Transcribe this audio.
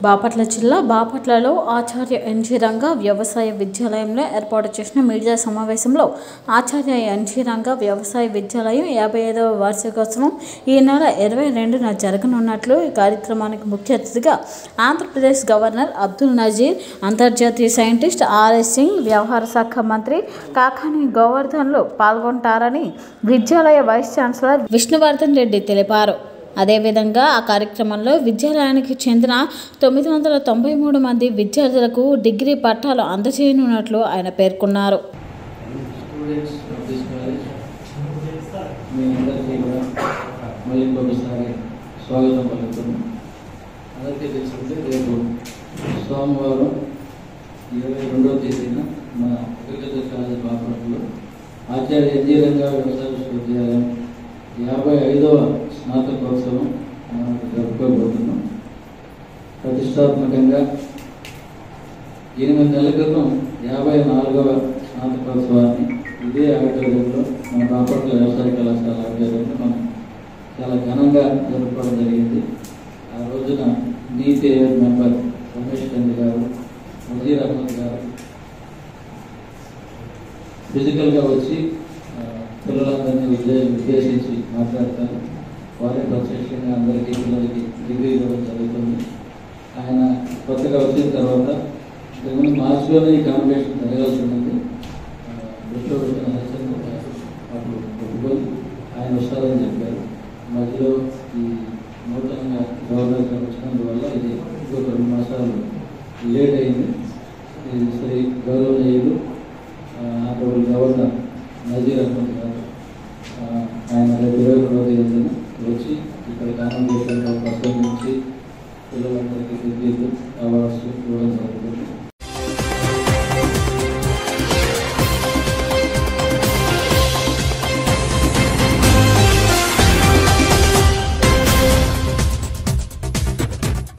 బాపట్ల జిల్లా బాపట్లలో ఆచార్య ఎన్జీ రంగ వ్యవసాయ విద్యాలయంలో ఏర్పాటు చేసిన మీడియా సమావేశంలో ఆచార్య ఎన్జీ రంగ వ్యవసాయ విద్యాలయం యాభై ఐదవ వార్షికోత్సవం ఈ నెల ఇరవై రెండున జరగనున్నట్లు ఈ కార్యక్రమానికి ముఖ్య అతిథిగా ఆంధ్రప్రదేశ్ గవర్నర్ అబ్దుల్ నజీర్ అంతర్జాతీయ సైంటిస్ట్ ఆర్ఎస్ సింగ్ వ్యవహార శాఖ మంత్రి కాకాని గోవర్ధన్లు పాల్గొంటారని విద్యాలయ వైస్ ఛాన్సలర్ విష్ణువర్ధన్ రెడ్డి తెలిపారు అదేవిధంగా ఆ కార్యక్రమంలో విద్యాలయానికి చెందిన తొమ్మిది వందల తొంభై మూడు మంది విద్యార్థులకు డిగ్రీ పట్టాలు అందజేయనున్నట్లు ఆయన పేర్కొన్నారు స్టూడెంట్స్ ఆఫ్ దిస్ కాలేజ్ మీ అందరికీ కూడా మళ్ళీ ఇంకొకసారి స్వాగతం పలుకుతున్నాం అందరికీ తెలుసుకుంటే రేపు సోమవారం ఇరవై రెండవ తేదీన మన అగ్రికల్చర్ కాలేజ్ బాపట్లలో ఆచార్య ఎన్జీ రంగా వ్యవసాయ విశ్వవిద్యాలయం యాభై ఐదవ స్నాతకోత్సవం మనం జరుపుకోబోతున్నాం ప్రతిష్టాత్మకంగా ఎనిమిది నెలల క్రితం యాభై నాలుగవ స్నాతకోత్సవాన్ని ఇదే ఆడిటోరియంలో మన బాపట్ల వ్యవసాయ కళాశాల ఆడిటోరియంలో మనం చాలా ఘనంగా జరుపుకోవడం జరిగింది ఆ రోజున నీతి ఆయోగ్ మెంబర్ రమేష్ చంద్ర గారు నజీర్ అహ్మద్ గారు ఫిజికల్గా వచ్చి ఆ, పిల్లలందరినీ ఉద్దే- ఉద్దేశించి మాట్లాడతారు వారే ప్రత్యక్షంగా అందరికీ పిల్లలకి డిగ్రీ ఇవ్వడం జరుగుతుంది ఆయన కొత్తగా వచ్చిన తర్వాత ఇంతకుముందు మార్చిలోనే ఈ కాంపిటీషన్ జరగాల్సి ఉంది దృష్టిలో పెట్టిన హెచ్చరిక అప్పుడు ఒప్పుకొని ఆయన వస్తారని చెప్పారు మధ్యలో ఈ నూతనంగా గవర్నర్ గారు వచ్చినందువల్ల ఇది ఇంకొక రెండు మాసాలు లేట్ అయింది ఇది శ్రీ గౌరవనీయులు ఆనరబుల్ గవర్నర్ నజీర్ అహ్మద్ గారు ఆ, ఆయన రేపు ఇరవై రెండవ తేదీన వచ్చి ఇక్కడ కామెండేషన్లో ప్రసంగించి పిల్లలందరికీ డిగ్రీలు అవార్డ్స్ ఇవ్వడం జరుగుతుంది